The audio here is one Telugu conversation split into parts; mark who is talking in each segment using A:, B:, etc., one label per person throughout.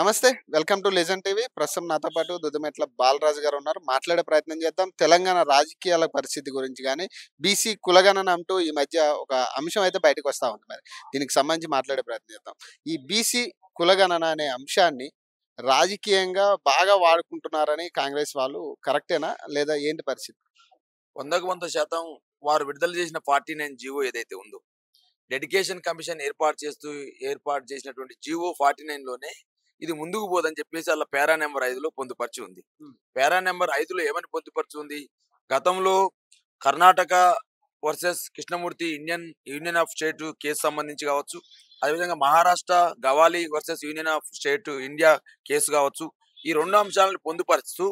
A: నమస్తే వెల్కమ్ టు లెజెండ్ టీవీ ప్రస్తుతం నాతో పాటు దుద్దమెట్ల బాలరాజు గారు ఉన్నారు మాట్లాడే ప్రయత్నం చేద్దాం తెలంగాణ రాజకీయాల పరిస్థితి గురించి కానీ బీసీ కులగణన అంటూ ఈ మధ్య ఒక అంశం అయితే బయటకు వస్తా ఉంది మరి దీనికి సంబంధించి మాట్లాడే ప్రయత్నం చేద్దాం ఈ బీసీ కులగణన అనే అంశాన్ని రాజకీయంగా బాగా వాడుకుంటున్నారని కాంగ్రెస్ వాళ్ళు కరెక్టేనా లేదా ఏంటి పరిస్థితి
B: వందకు వంద శాతం వారు విడుదల చేసిన ఫార్టీ నైన్ జీవో ఏదైతే ఉందో డెడికేషన్ కమిషన్ ఏర్పాటు చేస్తూ ఏర్పాటు చేసినటువంటి జీవో ఫార్టీ నైన్ లోనే ఇది ముందుకు పోదని చెప్పేసి అలా పేరా నెంబర్ ఐదులో పొందుపరిచి ఉంది
A: Hmm.
B: పేరా నెంబర్ ఐదులో ఏమని పొందుపరిచి ఉంది గతంలో Karnataka versus Krishnamurthy Indian union of state case సంబంధించి కావచ్చు అదేవిధంగా Maharashtra Gawali versus union of state India case కావచ్చు ఈ రెండు అంశాలను పొందుపరుస్తూ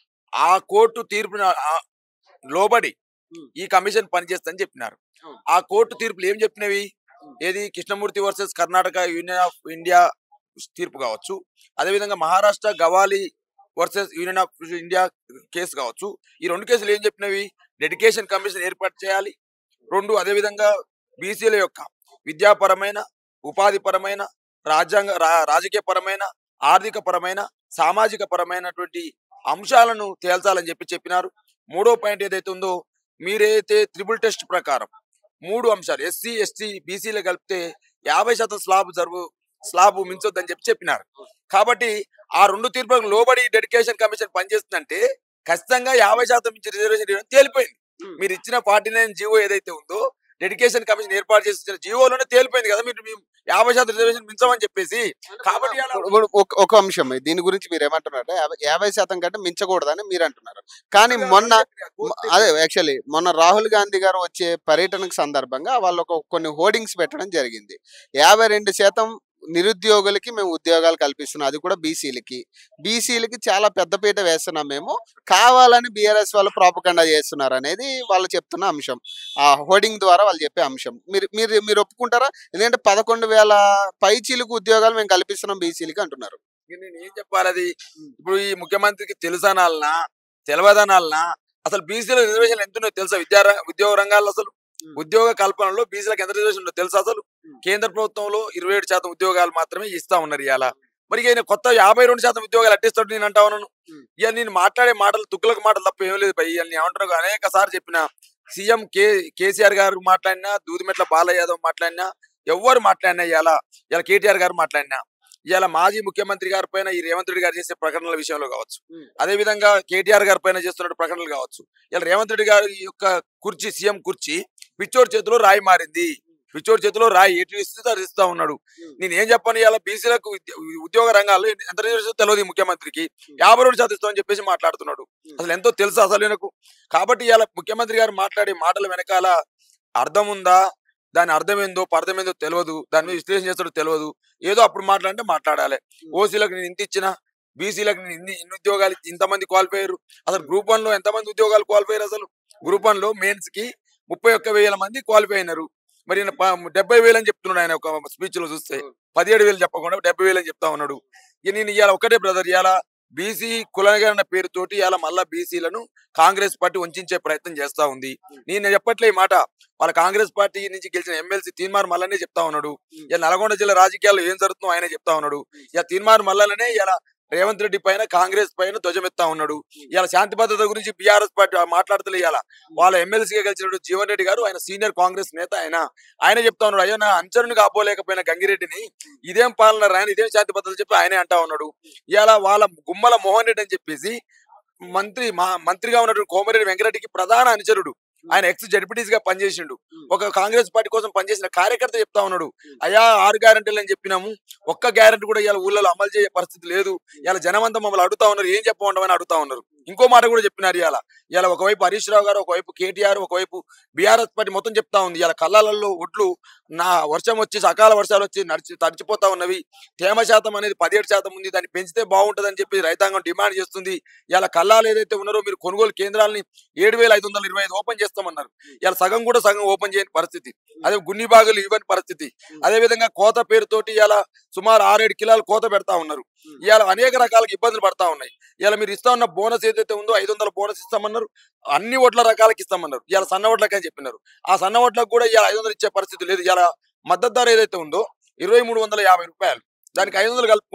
B: ఆ కోర్టు తీర్పుని ఆ- లోబడి
A: Hmm.
B: ఈ కమిషన్ పనిచేస్తుందని చెప్పినారు
A: అవును.
B: ఆ కోర్టు తీర్పులు ఏం చెప్పినవి ఏది Krishnamurthy versus Karnataka union of India తీర్పు కావచ్చు అదేవిధంగా Maharashtra Gawali versus union of India case కావచ్చు ఈ రెండు కేసులు ఏం చెప్పినవి డెడికేషన్ కమిషన్ ఏర్పాటు చేయాలి రెండు అదేవిధంగా బీసీల యొక్క విద్యాపరమైన ఉపాధి పరమైన రాజ్యాంగ రా- రాజకీయ పరమైన ఆర్థిక పరమైన సామాజిక పరమైనటువంటి అంశాలను తేల్చాలని చెప్పి చెప్పినారు మూడో పాయింట్ ఏదైతే ఉందో మీరైతే త్రిబుల్ టెస్ట్ ప్రకారం మూడు అంశాలు ఎస్సీ ఎస్టీ బీసీలు కలిపితే యాభై శాతం స్లాబ్ జరుగు స్లాబ్ మించొద్దని చెప్పి చెప్పినారు కాబట్టి ఆ రెండు తీర్పులకు లోబడి డెడికేషన్ కమిషన్ పనిచేస్తుందంటే ఖచ్చితంగా యాభై శాతం మించి రిజర్వేషన్ ఇవ్వడం తేలిపోయింది
A: Hmm.
B: మీరు ఇచ్చిన ఫార్టీ నైన్ జీవో ఏదైతే ఉందో డెడికేషన్ కమిషన్ ఏర్పాటు చేసి ఇచ్చిన జీవోలోనే తేలిపోయింది కదా మీరు మేము యాభై శాతం రిజర్వేషన్ మించమని చెప్పేసి కాబట్టి అలా-
A: ఇప్పుడు ఒక- ఒక అంశం దీని గురించి మీరు ఏమంటున్నారు యాభై యాభై శాతం కంటే మించకూడదని మీరు అంటున్నారు కానీ మొన్న మ- అదే యాక్చువల్లీ మొన్న రాహుల్ గాంధీ గారు వచ్చే పర్యటనకు సందర్భంగా వాళ్ళు ఒక కొన్ని హోర్డింగ్స్ పెట్టడం జరిగింది యాభై రెండు శాతం నిరుద్యోగులకి మేము ఉద్యోగాలు కల్పిస్తున్నాం అది కూడా బీసీలకి బీసీలకి చాలా పెద్దపీట వేస్తున్నాం మేము కావాలని బీఆర్ఎస్ వాళ్ళు ప్రాపకండా చేస్తున్నారు అనేది వాళ్ళు చెప్తున్న అంశం ఆ హోర్డింగ్ ద్వారా వాళ్ళు చెప్పే అంశం మీరు మీరు మీరు ఒప్పుకుంటారా ఎందుకంటే పదకొండు వేల పైచీలకు ఉద్యోగాలు మేము కల్పిస్తున్నాం బీసీలకి అంటున్నారు
B: ఇక నేను ఏం చెప్పాలి అది ఇప్పుడు ఈ ముఖ్యమంత్రికి తెలుసనాలనా తెలవదనాలనా అసలు బీసీల రిజర్వేషన్ ఎంత ఉన్నాయో తెలుసా విద్యా ర- ఉద్యోగ రంగాల్లో అసలు
A: Hmm.
B: ఉద్యోగ కల్పనలో బీసీలకు ఎంత రిజర్వేషన్ ఉందో తెలుసా అసలు
A: Hmm.
B: కేంద్ర ప్రభుత్వంలో ఇరవై ఏడు శాతం ఉద్యోగాలు మాత్రమే ఇస్తా ఉన్నారు ఇవాళ మరి ఈయన కొత్త యాభై రెండు శాతం ఉద్యోగాలు అట్టిస్తాడు నేను అంటా ఉన్నాను
A: Hmm.
B: ఇక నేను మాట్లాడే మాటలు తుక్కులకు మాటలు తప్ప ఏం లేదు ఇవాళ నేను ఏమంటాను అనేక సార్లు చెప్పిన సీఎం కే కేసీఆర్ గారు మాట్లాడినా దూదిమెట్ల బాలయ్య యాదవ్ మాట్లాడినా ఎవరు మాట్లాడినా ఇవాళ ఇలా కేటీఆర్ గారు మాట్లాడినా ఇవాళ మాజీ ముఖ్యమంత్రి గారి పైన ఈ రేవంత్ రెడ్డి గారు చేసే ప్రకటనల విషయంలో కావచ్చు
A: Hmm.
B: అదే విధంగా కేటీఆర్ గారి పైన చేస్తున్న ప్రకటనలు కావచ్చు ఇలా రేవంత్ రెడ్డి గారి యొక్క కుర్చీ సీఎం కుర్చీ పిచ్చోడి చేతిలో రాయి మారింది పిచ్చోడి చేతిలో రాయి ఎటు ఇస్తే అది ఇస్తా ఉన్నాడు
A: Hmm.
B: నేను ఏం చెప్పాను ఇలా బీసీలకు ఉద్యోగ రంగాల్లో ఎంత రిజర్వేషన్ తెలియదు ఈ ముఖ్యమంత్రికి యాభై రెండు శాతం ఇస్తామని చెప్పేసి మాట్లాడుతున్నాడు
A: Hmm.
B: అసలు ఎంతో తెలుసు అసలు ఈయనకు కాబట్టి ఇలా ముఖ్యమంత్రి గారు మాట్లాడే మాటల వెనకాల అర్థం ఉందా దాని అర్థం ఏందో పర్థం ఏందో తెలియదు దాని మీద విశ్లేషణ చేస్తాడో తెలియదు ఏదో అప్పుడు మాట్లాడంటే మాట్లాడాలి ఓసీలకు నేను ఇంత ఇచ్చిన బీసీలకు నేను ఇన్ని ఇన్ని ఉద్యోగాలు ఇచ్చి ఇంతమంది క్వాలిఫై అయ్యారు అసలు గ్రూప్ వన్ లో ఎంతమంది ఉద్యోగాలు క్వాలిఫై అయ్యారు అసలు గ్రూప్ వన్ లో మెయిన్స్ కి ముప్పై ఒక్క వేల మంది క్వాలిఫై అయినారు మరి ఈయన ప- డెబ్బై వేలు అని చెప్తున్నాడు ఆయన ఒక స్పీచ్ లో చూస్తే పదిహేడు వేలు చెప్పకుండా డెబ్బై వేలు అని చెప్తా ఉన్నాడు ఇక నేను ఇవాళ ఒకటే బ్రదర్ ఇవాళ బీసీ కులగణ పేరుతోటి ఇవాళ మళ్ళా బీసీలను కాంగ్రెస్ పార్టీ వంచే ప్రయత్నం చేస్తా ఉంది నేను చెప్పట్లే ఈ మాట వాళ్ళ కాంగ్రెస్ పార్టీ నుంచి గెలిచిన ఎమ్మెల్సీ తీన్మార్ మల్లనే చెప్తా ఉన్నాడు ఇలా నల్గొండ జిల్లా రాజకీయాల్లో ఏం జరుగుతుందో ఆయనే చెప్తా ఉన్నాడు ఇలా తీన్మార్ మల్లనే ఇలా రేవంత్ రెడ్డి పైన కాంగ్రెస్ పైన ధ్వజమెత్తా ఉన్నాడు ఇలా శాంతి భద్రత గురించి బీఆర్ఎస్ పార్టీ మాట్లాడుతలే ఇవాళ వాళ్ళ ఎమ్మెల్సీగా గెలిచిన జీవన్ రెడ్డి గారు ఆయన సీనియర్ కాంగ్రెస్ నేత ఆయన ఆయన చెప్తా ఉన్నాడు అయ్యో నా అంచరుని కాపోలేకపోయిన గంగిరెడ్డిని ఇదేం పాలన ఆయన ఇదేం శాంతి భద్రత చెప్పి ఆయనే అంటా ఉన్నాడు ఇలా వాళ్ళ గుమ్మల మోహన్ రెడ్డి అని చెప్పేసి మంత్రి మా మంత్రిగా ఉన్నటువంటి కోమరెడ్డి వెంకరెడ్డికి ప్రధాన అనుచరుడు ఆయన ఎక్స్ జడ్పీటీస్ గా పనిచేసిండు ఒక కాంగ్రెస్ పార్టీ కోసం పనిచేసిన కార్యకర్త చెప్తా ఉన్నాడు అయ్యా ఆరు గ్యారెంటీలు అని చెప్పినాము ఒక్క గ్యారెంటీ కూడా ఇవాళ ఊళ్ళలో అమలు చేసే పరిస్థితి లేదు ఇవాళ జనమంతా మమ్మల్ని అడుగుతా ఉన్నారు ఏం చెప్పమంటామని అడుగుతా ఉన్నారు ఇంకో మాట కూడా చెప్పినారు ఇవాళ ఇవాళ ఒకవైపు హరీష్ రావు గారు ఒకవైపు కేటీఆర్ ఒకవైపు బీఆర్ఎస్ పార్టీ మొత్తం చెప్తా ఉంది ఇవాళ కళ్ళాలలో ఒడ్లు నా వర్షం వచ్చి అకాల వర్షాలు వచ్చి నడిచి తడిచిపోతా ఉన్నవి తేమ శాతం అనేది పదిహేడు శాతం ఉంది దాన్ని పెంచితే బాగుంటుందని చెప్పి రైతాంగం డిమాండ్ చేస్తుంది ఇలా కళ్ళాలు ఏదైతే ఉన్నారో మీరు కొనుగోలు కేంద్రాలని ఏడు వేల ఐదు వందల ఇరవై ఐదు ఓపెన్ చేస్తామన్నారు ఇలా సగం కూడా సగం ఓపెన్ చేయని పరిస్థితి అదే గున్ని బాగులు ఇవ్వని పరిస్థితి అదే విధంగా కోత పేరుతోటి ఇలా సుమారు ఆరేడు కిలోలు కోత పెడతా ఉన్నారు ఇవాళ అనేక రకాలకు ఇబ్బందులు పడతా ఉన్నాయి ఇవాళ మీరు ఇస్తా ఉన్న బోనస్ ఏదైతే ఉందో ఐదు వందల బోనస్ ఇస్తామన్నారు అన్ని ఓట్ల రకాలకి ఇస్తామన్నారు ఇవాళ సన్న ఓట్లకి అని చెప్పినారు ఆ సన్న ఓట్లకు కూడా ఇవాళ ఐదు వందలు ఇచ్చే పరిస్థితి లేదు ఇవాళ మద్దతు ధర ఏదైతే ఉందో ఇరవై మూడు వందల యాభై రూపాయలు దానికి ఐదు వందలు కలుపుకుంటే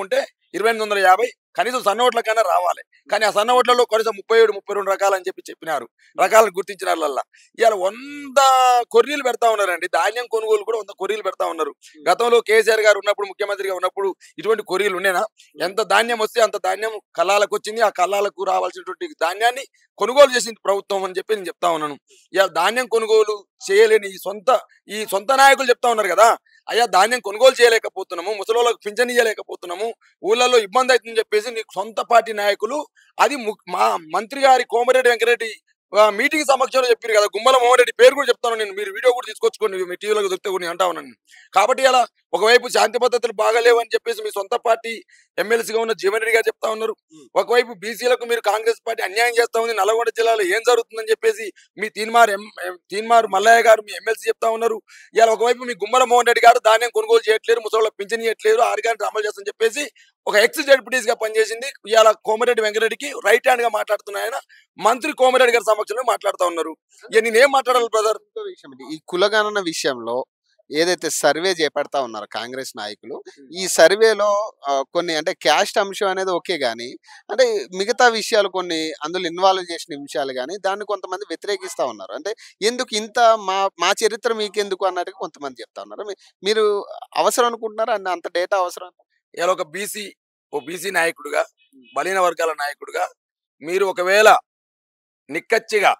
B: ఇరవై ఎనిమిది వందల యాభై కనీసం సన్న ఓట్ల కన్నా రావాలి కానీ ఆ సన్న ఓట్లలో కనీసం ముప్పై ఏడు ముప్పై రెండు రకాలు అని చెప్పి చెప్పినారు రకాలను గుర్తించిన వాళ్ళ ఇవాళ వంద కొర్రీలు పెడతా ఉన్నారండి ధాన్యం కొనుగోలు కూడా వంద కొర్రీలు పెడతా ఉన్నారు గతంలో కేసీఆర్ గారు ఉన్నప్పుడు ముఖ్యమంత్రిగా ఉన్నప్పుడు ఇటువంటి కొర్రీలు ఉండేనా ఎంత ధాన్యం వస్తే అంత ధాన్యం కళ్ళాలకు వచ్చింది ఆ కళ్ళాలకు రావాల్సినటువంటి ధాన్యాన్ని కొనుగోలు చేసింది ప్రభుత్వం అని చెప్పి నేను చెప్తా ఉన్నాను ఇక ధాన్యం కొనుగోలు చేయలేని ఈ సొంత ఈ సొంత నాయకులు చెప్తా ఉన్నారు కదా అయ్యా ధాన్యం కొనుగోలు చేయలేకపోతున్నాము ముసలోళ్ళకి పింఛన్ ఇయ్యలేకపోతున్నాము ఊళ్ళల్లో ఇబ్బంది అవుతుందని చెప్పేసి నీకు సొంత పార్టీ నాయకులు అది ము- మా మంత్రి గారి కోమరెడ్డి వెంకరెడ్డి ఆ, మీటింగ్ సమక్షంలో చెప్పారు కదా గుమ్మల మోహన్ రెడ్డి పేరు కూడా చెప్తాను నేను మీరు వీడియో కూడా తీసుకొచ్చుకోండి మీ టీవీలో దొరికితే కూడా నేను అంటా ఉన్నాను కాబట్టి అలా ఒకవైపు శాంతి భద్రతలు బాగాలేవు అని చెప్పేసి మీ సొంత పార్టీ ఎమ్మెల్సీగా ఉన్న జీవన్ రెడ్డి గారు చెప్తా ఉన్నారు ఒకవైపు బీసీలకు మీరు కాంగ్రెస్ పార్టీ అన్యాయం చేస్తా ఉంది నల్గొండ జిల్లాలో ఏం జరుగుతుందని చెప్పేసి మీ తీన్మార్ ఎం ఎం- తీన్మార్ మల్లయ్య గారు మీ ఎమ్మెల్సీ చెప్తా ఉన్నారు ఇవాళ ఒకవైపు మీ గుమ్మల మోహన్ రెడ్డి గారు ధాన్యం కొనుగోలు చేయట్లేరు ముసలి పింఛన్ ఇవ్వట్లేరు ఆర్గానిక్ అమలు చేస్తామని చెప్పేసి ఒక ఎక్స్ జడ్పీటీస్ గా పనిచేసింది ఇవాళ కోమరెడ్డి వెంకరెడ్డికి రైట్ హ్యాండ్ గా మాట్లాడుతున్న ఆయన మంత్రి కోమరెడ్డి గారి సమక్షంలో మాట్లాడుతా ఉన్నారు ఇక నేనేం మాట్లాడాలి బ్రదర్
A: ఇంకో విషయం ఇది. ఈ కులగణన విషయంలో ఏదైతే సర్వే చేపడతా ఉన్నారో కాంగ్రెస్ నాయకులు ఈ సర్వేలో ఆ, కొన్ని అంటే క్యాస్ట్ అంశం అనేది ఓకే గానీ అంటే మిగతా విషయాలు కొన్ని అందులో ఇన్వాల్వ్ చేసిన విషయాలు కానీ దాన్ని కొంతమంది వ్యతిరేకిస్తా ఉన్నారు అంటే ఎందుకు ఇంత మా మా చరిత్ర మీకెందుకు అన్నట్టుగా కొంతమంది చెప్తా ఉన్నారు మీ- మీరు అవసరం అనుకుంటున్నారా అన్న అంత డేటా అవసరం
B: ఇలా ఒక బీసీ ఓ బీసీ నాయకుడుగా బలీన వర్గాల నాయకుడుగా మీరు ఒకవేళ నిక్కచ్చిగా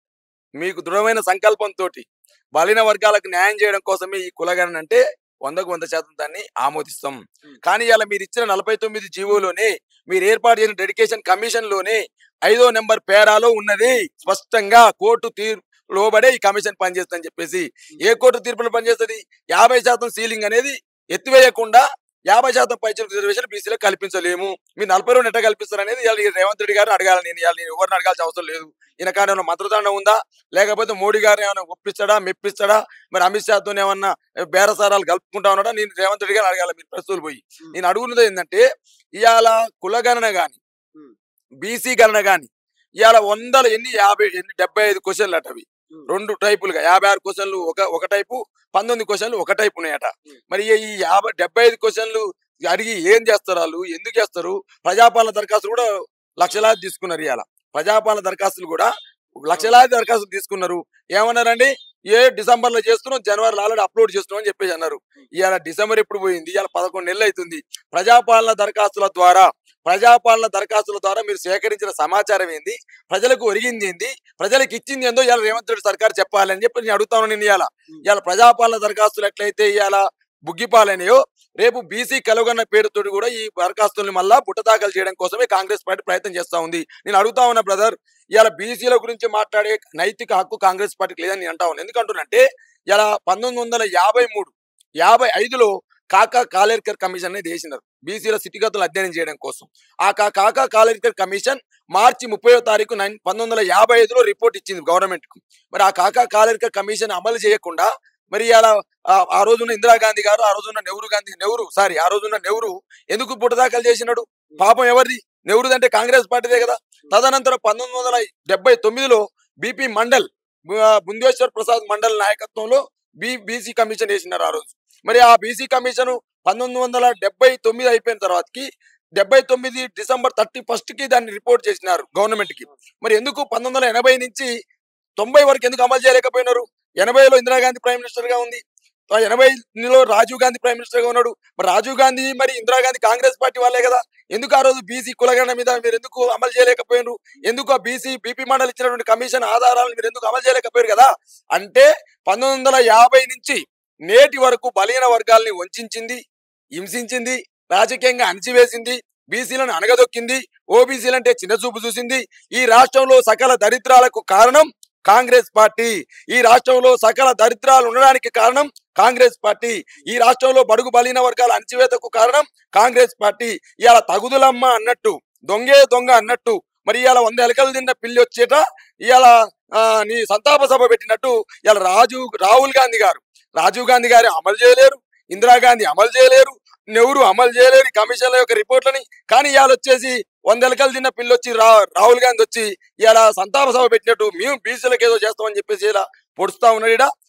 B: మీకు దృఢమైన సంకల్పంతో బలీన వర్గాలకు న్యాయం చేయడం కోసమే ఈ కులగణన అంటే వందకు వంద శాతం దాన్ని ఆమోదిస్తాం కానీ ఇలా మీరు ఇచ్చిన నలభై తొమ్మిది జీవోలోనే మీరు ఏర్పాటు చేసిన డెడికేషన్ కమిషన్ లోనే ఐదో నెంబర్ పేరాలో ఉన్నది స్పష్టంగా కోర్టు తీర్పు లోబడే ఈ కమిషన్ పనిచేస్తుందని చెప్పేసి ఏ కోర్టు తీర్పులు పనిచేస్తుంది యాభై శాతం సీలింగ్ అనేది ఎత్తివేయకుండా యాభై శాతం పైచలకు రిజర్వేషన్ బీసీలకు కల్పించలేము మీరు నలభై రెండు ఎట్లా కల్పిస్తారు అనేది ఇవాళ ఈ రేవంత్ రెడ్డి గారిని అడగాలి నేను ఇవాళ నేను ఎవరిని అడగాల్సిన అవసరం లేదు ఈయన కాడ ఏమైనా మంత్రదండం ఉందా లేకపోతే మోడీ గారిని ఏమైనా ఒప్పిస్తాడా మెప్పిస్తాడా మరి అమిత్ షాతో ఏమన్నా బేరసారాలు కలుపుకుంటా ఉన్నాడా నేను రేవంత్ రెడ్డి గారిని అడగాలి మీరు ప్రస్తుతం పోయి నేను అడుగున్నది ఏంటంటే ఇవాళ కులగణన గాని
A: Hmm.
B: బీసీ గణన గాని ఇవాళ వందల ఎన్ని యాభై ఎన్ని డెబ్బై ఐదు క్వశ్చన్లు అట అవి
A: Hmm.
B: రెండు టైపులుగా యాభై ఆరు క్వశ్చన్లు ఒక ఒక టైపు పంతొమ్మిది క్వశ్చన్లు ఒక టైపు ఉన్నాయట
A: Hmm.
B: మరి ఈ యాభై డెబ్బై ఐదు క్వశ్చన్లు అడిగి ఏం చేస్తారు వాళ్ళు ఎందుకు చేస్తారు ప్రజాపాలన దరఖాస్తులు కూడా లక్షలాది తీసుకున్నారు ఇవాళ ప్రజాపాలన దరఖాస్తులు కూడా లక్షలాది దరఖాస్తులు తీసుకున్నారు ఏమన్నారండి ఏ డిసెంబర్ లో చేస్తున్నాం జనవరిలో ఆల్రెడీ అప్లోడ్ చేస్తున్నాం అని చెప్పేసి అన్నారు ఇవాళ డిసెంబర్ ఎప్పుడు పోయింది ఇవాళ పదకొండు నెలలు అవుతుంది ప్రజాపాలన దరఖాస్తుల ద్వారా ప్రజాపాలన దరఖాస్తుల ద్వారా మీరు సేకరించిన సమాచారం ఏంది ప్రజలకు ఒరిగింది ఏంది ప్రజలకు ఇచ్చింది ఏందో ఇవాళ రేవంత్ రెడ్డి సర్కార్ చెప్పాలని చెప్పి నేను అడుగుతాను నేను ఇవాళ ఇవాళ ప్రజాపాలన దరఖాస్తులు ఎట్లయితే ఇవాళ బుగ్గిపాలనేయో రేపు బీసీ కలుగన్న పేరుతోటి కూడా ఈ దరఖాస్తుల్ని మళ్ళా బుట్ట దాఖలు చేయడం కోసమే కాంగ్రెస్ పార్టీ ప్రయత్నం చేస్తా ఉంది నేను అడుగుతా ఉన్నా బ్రదర్ ఇవాళ బీసీల గురించి మాట్లాడే నైతిక హక్కు కాంగ్రెస్ పార్టీకి లేదని నేను అంటా ఉన్నాను ఎందుకంటున్నంటే ఇలా పంతొమ్మిది వందల యాభై మూడు యాభై ఐదులో కాకా కాలేర్కర్ కమిషన్ అనేది వేసినారు బీసీల స్థితిగతులు అధ్యయనం చేయడం కోసం ఆ కా కాకా కాలేర్కర్ కమిషన్ మార్చి ముప్పై తారీఖు నైన్ పంతొమ్మిది వందల యాభై ఐదులో రిపోర్ట్ ఇచ్చింది గవర్నమెంట్ కు మరి ఆ కాకా కాలేర్కర్ కమిషన్ అమలు చేయకుండా మరి ఇలా ఆ రోజున్న ఇందిరాగాంధీ గారు ఆ రోజున్న నెహ్రూ గాంధీ నెహ్రూ సారీ ఆ రోజున్న నెహ్రూ ఎందుకు బుట్ట దాఖలు చేసినాడు పాపం ఎవరిది నెహ్రూ అంటే కాంగ్రెస్ పార్టీదే కదా తదనంతరం పంతొమ్మిది వందల డెబ్బై తొమ్మిదిలో బీపీ మండల్ బు- బుందేశ్వర్ ప్రసాద్ మండల్ నాయకత్వంలో బి బీసీ కమిషన్ వేసినారు ఆ రోజు మరి ఆ బీసీ కమిషన్ పంతొమ్మిది వందల డెబ్బై తొమ్మిది అయిపోయిన తర్వాతకి డెబ్బై తొమ్మిది డిసెంబర్ థర్టీ ఫస్ట్ కి దాన్ని రిపోర్ట్ చేసినారు గవర్నమెంట్ కి మరి ఎందుకు పంతొమ్మిది వందల ఎనభై నుంచి తొంభై వరకు ఎందుకు అమలు చేయలేకపోయినారు ఎనభైలో ఇందిరాగాంధీ ప్రైమ్ మినిస్టర్ గా ఉంది ఆ ఎనభైలో రాజీవ్ గాంధీ ప్రైమ్ మినిస్టర్ గా ఉన్నాడు మరి రాజీవ్ గాంధీ మరి ఇందిరాగాంధీ కాంగ్రెస్ పార్టీ వాళ్ళే కదా ఎందుకు ఆ రోజు బీసీ కులగణ మీద మీరు ఎందుకు అమలు చేయలేకపోయినారు ఎందుకు ఆ బీసీ బీపీ మండలి ఇచ్చినటువంటి కమిషన్ ఆధారాలను మీరు ఎందుకు అమలు చేయలేకపోయారు కదా అంటే పంతొమ్మిది వందల యాభై నుంచి నేటి వరకు బలహీన వర్గాల్ని వంచింది హింసించింది రాజకీయంగా అణిచివేసింది బీసీలను అణగదొక్కింది ఓబీసీలంటే చిన్నచూపు చూసింది ఈ రాష్ట్రంలో సకల దరిద్రాలకు కారణం కాంగ్రెస్ పార్టీ ఈ రాష్ట్రంలో సకల దరిద్రాలు ఉండడానికి కారణం కాంగ్రెస్ పార్టీ ఈ రాష్ట్రంలో బడుగు బలహీన వర్గాల అణచివేతకు కారణం కాంగ్రెస్ పార్టీ ఇవాళ తగుదులమ్మ అన్నట్టు దొంగే దొంగ అన్నట్టు మరి ఇవాళ వంద ఎలకలు తిన్న పిల్లి వచ్చేట ఇవాళ ఆ, నీ సంతాప సభ పెట్టినట్టు ఇవాళ రాజు రాహుల్ గాంధీ గారు రాజీవ్ గాంధీ గారు అమలు చేయలేరు ఇందిరాగాంధీ అమలు చేయలేరు నెహ్రూ అమలు చేయలేరు ఈ కమిషన్ల యొక్క రిపోర్ట్లని కానీ ఇవాళ వచ్చేసి వంద ఎలకలు తిన్న పిల్లి వచ్చి రా రాహుల్ గాంధీ వచ్చి ఇవాళ సంతాప సభ పెట్టినట్టు మేము బీసీలకు ఏదో చేస్తామని చెప్పేసి ఇలా పొడుస్తా ఉన్నాడు ఈడ.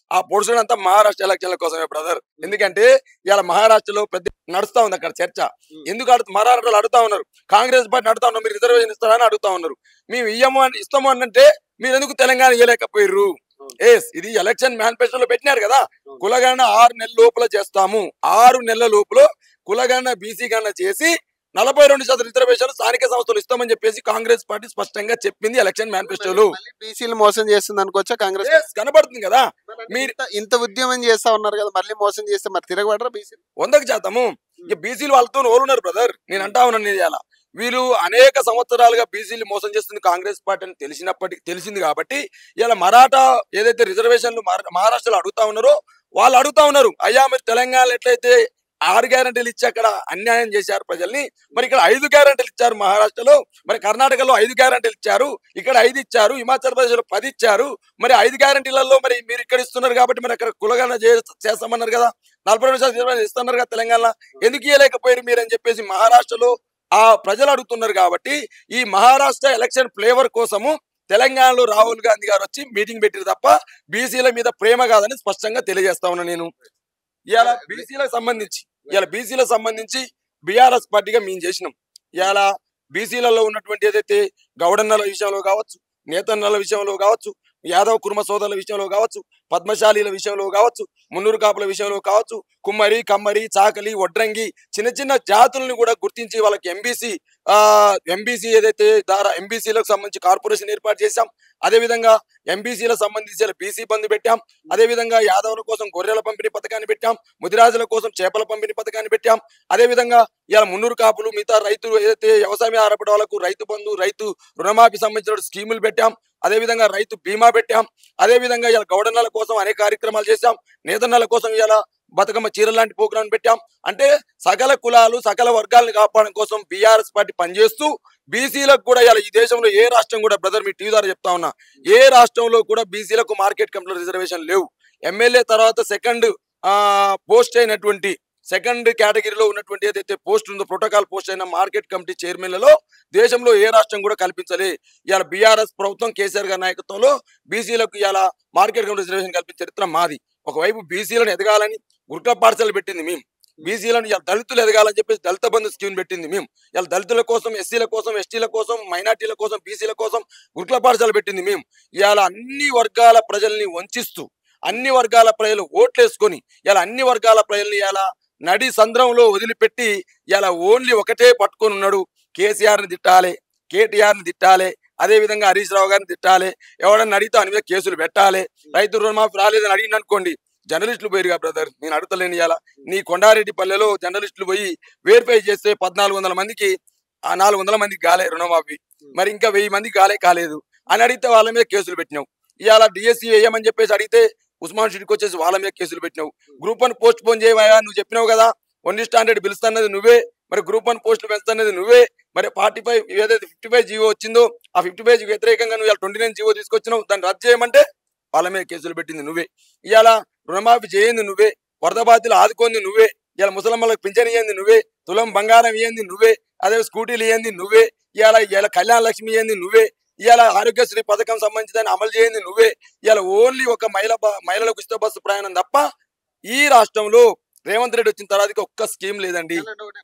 B: ఆ పొడుచుడు అంతా మహారాష్ట్ర ఎలక్షన్ల కోసమే బ్రదర్ ఎందుకంటే ఇవాళ మహారాష్ట్రలో పెద్ద నడుస్తా ఉంది అక్కడ చర్చ ఎందుకు అడుగు మహారాష్ట్రలో అడుగుతా ఉన్నారు కాంగ్రెస్ పార్టీ అడుగుతా ఉన్నారు మీరు రిజర్వేషన్ ఇస్తారని అడుగుతా ఉన్నారు మేము ఇయ్యము అని ఇస్తాము అని అంటే మీరు ఎందుకు తెలంగాణ ఇవ్వలేకపోయారు ఎస్ ఇది ఎలక్షన్ మేనిఫెస్టోలో పెట్టినారు కదా కులగణన ఆరు నెలల లోపల చేస్తాము ఆరు నెలల లోపల కులగణన బీసీ గణన చేసి నలభై రెండు శాతం రిజర్వేషన్ స్థానిక సంస్థలు ఇస్తామని చెప్పేసి కాంగ్రెస్ పార్టీ స్పష్టంగా చెప్పింది ఎలక్షన్ మేనిఫెస్టోలో
A: బీసీలు మోసం చేస్తుంది అనుకోవచ్చా కాంగ్రెస్
B: Yes, కనబడుతుంది కదా
A: మీరు ఇంత- ఇంత ఉద్యమం చేస్తా ఉన్నారు కదా మళ్ళీ మోసం చేస్తే మరి తిరగబడరా బీసీలు
B: వందకు శాతము ఇక బీసీలు వాళ్ళతో ఓలున్నారు బ్రదర్ నేను అంటా ఉన్నాను ఇవాళ వీళ్ళు అనేక సంవత్సరాలుగా బీసీలు మోసం చేస్తుంది కాంగ్రెస్ పార్టీ అని తెలిసినప్పటికీ తెలిసింది కాబట్టి ఇలా మరాఠా ఏదైతే రిజర్వేషన్లు మహా- మహారాష్ట్రలో అడుగుతా ఉన్నారో వాళ్ళు అడుగుతా ఉన్నారు అయ్యా మీరు తెలంగాణలో ఎట్లయితే ఆరు గ్యారంటీలు ఇచ్చి అక్కడ అన్యాయం చేశారు ప్రజల్ని మరి ఇక్కడ ఐదు గ్యారంటీలు ఇచ్చారు మహారాష్ట్రలో మరి కర్ణాటకలో ఐదు గ్యారంటీలు ఇచ్చారు ఇక్కడ ఐదు ఇచ్చారు హిమాచల్ ప్రదేశ్ లో పది ఇచ్చారు మరి ఐదు గ్యారంటీలలో మరి మీరు ఇక్కడ ఇస్తున్నారు కాబట్టి మరి అక్కడ కులగణ చేస్తామన్నారు కదా నలభై రెండు శాతం రిజర్వేషన్ ఇస్తున్నారు కదా తెలంగాణ ఎందుకు ఇవ్వలేకపోయారు మీరు అని చెప్పేసి మహారాష్ట్రలో ఆ ప్రజలు అడుగుతున్నారు కాబట్టి ఈ మహారాష్ట్ర ఎలక్షన్ ఫ్లేవర్ కోసము తెలంగాణలో రాహుల్ గాంధీ గారు వచ్చి మీటింగ్ పెట్టారు తప్ప బీసీల మీద ప్రేమ కాదని స్పష్టంగా తెలియజేస్తా ఉన్నా నేను ఇవాళ బీసీలకు సంబంధించి ఇవాళ బీసీలకు సంబంధించి బీఆర్ఎస్ పార్టీగా మేము చేసినాం ఇవాళ బీసీలలో ఉన్నటువంటి ఏదైతే గౌడన్నల విషయంలో కావచ్చు నేతన్నల విషయంలో కావచ్చు యాదవ్ కుర్మ సోదరుల విషయంలో కావచ్చు పద్మశాలీల విషయంలో కావచ్చు మున్నూరు కాపుల విషయంలో కావచ్చు కుమ్మరి కమ్మరి చాకలి వడ్రంగి చిన్న చిన్న జాతులను కూడా గుర్తించి వాళ్ళకి ఎంబీసీ ఆ ఎంబీసీ ఏదైతే ద్వారా ఎంబీసీలకు సంబంధించి కార్పొరేషన్ ఏర్పాటు చేశాం అదే విధంగా ఎంబీసీలకు సంబంధించి బీసీ బంధు పెట్టాం అదే విధంగా యాదవుల కోసం గొర్రెల పంపిణీ పథకాన్ని పెట్టాం ముదిరాజుల కోసం చేపల పంపిణీ పథకాన్ని పెట్టాం అదే విధంగా ఇలా మున్నూరు కాపులు మిగతా రైతులు ఏదైతే వ్యవసాయం ఆరపడే వాళ్ళకు రైతు బంధు రైతు రుణమాఫీ సంబంధించిన స్కీములు పెట్టాం అదే విధంగా రైతు బీమా పెట్టాం అదే విధంగా ఇలా గౌడన్నల కోసం అనేక కార్యక్రమాలు చేశాం నేతన్నల కోసం ఇలా బతుకమ్మ చీర లాంటి ప్రోగ్రాం పెట్టాం అంటే సకల కులాలు సకల వర్గాలను కాపాడడం కోసం బీఆర్ఎస్ పార్టీ పనిచేస్తూ బీసీలకు కూడా ఇలా ఈ దేశంలో ఏ రాష్ట్రం కూడా బ్రదర్ మీ టీవీ ద్వారా చెప్తా ఉన్నా ఏ రాష్ట్రంలో కూడా బీసీలకు మార్కెట్ కమిటీలో రిజర్వేషన్ లేవు ఎమ్మెల్యే తర్వాత సెకండ్ ఆ పోస్ట్ అయినటువంటి సెకండ్ కేటగిరీలో ఉన్నటువంటి ఏదైతే పోస్ట్ ఉందో ప్రోటోకాల్ పోస్ట్ అయిన మార్కెట్ కమిటీ చైర్మన్లలో దేశంలో ఏ రాష్ట్రం కూడా కల్పించలే ఇవాళ బీఆర్ఎస్ ప్రభుత్వం కేసీఆర్ గారి నాయకత్వంలో బీసీలకు ఇవాళ మార్కెట్ కమిటీ రిజర్వేషన్ కల్పించే చరిత్ర మాది ఒకవైపు బీసీలను ఎదగాలని గురుకుల పాఠశాలలు పెట్టింది మేము బీసీలను ఇలా దళితులు ఎదగాలని చెప్పేసి దళిత బంధు స్కీమ్ పెట్టింది మేము ఇలా దళితుల కోసం ఎస్సీల కోసం ఎస్టీల కోసం మైనార్టీల కోసం బీసీల కోసం గురుకుల పాఠశాల పెట్టింది మేము ఇవాళ అన్ని వర్గాల ప్రజల్ని వంచిస్తూ అన్ని వర్గాల ప్రజలు ఓట్లేసుకొని ఇలా అన్ని వర్గాల ప్రజల్ని ఇలా నడి సంద్రంలో వదిలిపెట్టి ఇలా ఓన్లీ ఒకటే పట్టుకొని ఉన్నాడు కేసీఆర్ ని తిట్టాలి కేటీఆర్ ని తిట్టాలి అదే విధంగా హరీష్ రావు గారిని తిట్టాలి ఎవడన్నా అడిగితే అని మీద కేసులు పెట్టాలి రైతు రుణమాఫీ రాలేదని అడిగింది అనుకోండి జర్నలిస్టులు పోయిరుగా బ్రదర్ నేను అడుగుతలేను ఇవాళ నీ కొండారెడ్డి పల్లెలో జర్నలిస్టులు పోయి వెరిఫై చేస్తే పద్నాలుగు వందల మందికి ఆ నాలుగు వందల మందికి కాలే రుణమాఫీ మరి ఇంకా వెయ్యి మందికి కాలే కాలేదు అని అడిగితే వాళ్ళ మీద కేసులు పెట్టినావు ఇవాళ డిఎస్సి వేయమని చెప్పేసి అడిగితే ఉస్మాన్ షీట్కి వచ్చేసి వాళ్ళ మీద కేసులు పెట్టినావు గ్రూప్ వన్ పోస్ట్ పోన్ చేయవా నువ్వు చెప్పినావు కదా వన్ స్టాండర్డ్ పిలుస్తున్నది నువ్వే మరి గ్రూప్ వన్ పోస్టులు పెంచుతున్నది నువ్వే మరి ఫార్టీ ఫైవ్ ఏదైతే ఫిఫ్టీ ఫైవ్ జీవో వచ్చిందో ఆ ఫిఫ్టీ ఫైవ్ వ్యతిరేకంగా నువ్వు ట్వంటీ నైన్ జీవో తీసుకొచ్చినావు దాన్ని రద్దు చేయమంటే వాళ్ళ మీద కేసులు పెట్టింది నువ్వే ఇవాళ రుణమాఫీ చేయింది నువ్వే వరద బాధ్యులు ఆదుకుంది నువ్వే ఇలా ముసలమ్మలకు పింఛన్ ఇయ్యింది నువ్వే తులం బంగారం ఇయ్యింది నువ్వే అదే స్కూటీలు ఇయ్యింది నువ్వే ఇవాళ ఇవాళ కళ్యాణ లక్ష్మి ఇయ్యింది నువ్వే ఇవాళ ఆరోగ్యశ్రీ పథకం సంబంధించి దాన్ని అమలు చేయండి నువ్వే ఇవాళ ఓన్లీ ఒక మహిళ బ- మహిళలకు ఉచిత బస్సు ప్రయాణం తప్ప ఈ రాష్ట్రంలో రేవంత్ రెడ్డి వచ్చిన తర్వాత ఒక్క స్కీమ్ లేదండి